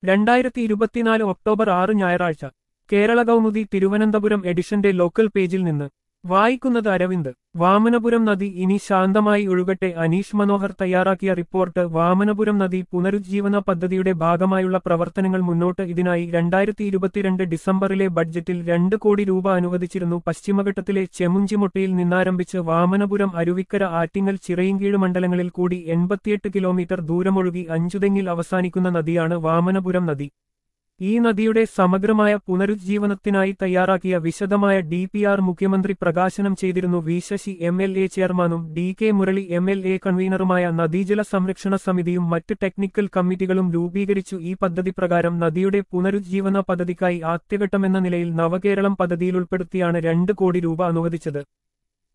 രണ്ടായിരത്തി ഇരുപത്തിനാല് ഒക്ടോബർ ആറ് ഞായറാഴ്ച കേരള കൗമുദി തിരുവനന്തപുരം എഡിഷന്റെ ലോക്കൽ പേജിൽ നിന്ന് വായിക്കുന്നത് അരവിന്ദ് വാമനപുരം നദി ഇനി ശാന്തമായി ഒഴുകട്ടെ അനീഷ് മനോഹർ തയ്യാറാക്കിയ റിപ്പോർട്ട് വാമനപുരം നദി പുനരുജ്ജീവന പദ്ധതിയുടെ ഭാഗമായുള്ള പ്രവർത്തനങ്ങൾ മുന്നോട്ട് ഇതിനായി രണ്ടായിരത്തി ഇരുപത്തിരണ്ട് ഡിസംബറിലെ ബഡ്ജറ്റിൽ രണ്ട് കോടി രൂപ അനുവദിച്ചിരുന്നു പശ്ചിമഘട്ടത്തിലെ ചെമുഞ്ചിമുട്ടയിൽ നിന്നാരംഭിച്ച് വാമനപുരം അരുവിക്കര ആറ്റിങ്ങൽ ചിറയിൻകീഴ് മണ്ഡലങ്ങളിൽ കൂടി എൺപത്തിയെട്ട് കിലോമീറ്റർ ദൂരമൊഴുകി അഞ്ചുതെങ്ങിൽ അവസാനിക്കുന്ന നദിയാണ് വാമനപുരം നദി ഈ നദിയുടെ സമഗ്രമായ പുനരുജ്ജീവനത്തിനായി തയ്യാറാക്കിയ വിശദമായ ഡി പി ആർ മുഖ്യമന്ത്രി പ്രകാശനം ചെയ്തിരുന്നു V Sasi M L A ചെയർമാനും D K Murali M L A കൺവീനറുമായ നദീജല സംരക്ഷണ സമിതിയും മറ്റ് ടെക്നിക്കൽ കമ്മിറ്റികളും രൂപീകരിച്ചു ഈ പദ്ധതി പ്രകാരം നദിയുടെ പുനരുജ്ജീവന പദ്ധതിക്കായി ആദ്യഘട്ടമെന്ന നിലയിൽ നവകേരളം പദ്ധതിയിൽ ഉൾപ്പെടുത്തിയാണ് രണ്ട് കോടി രൂപ അനുവദിച്ചത്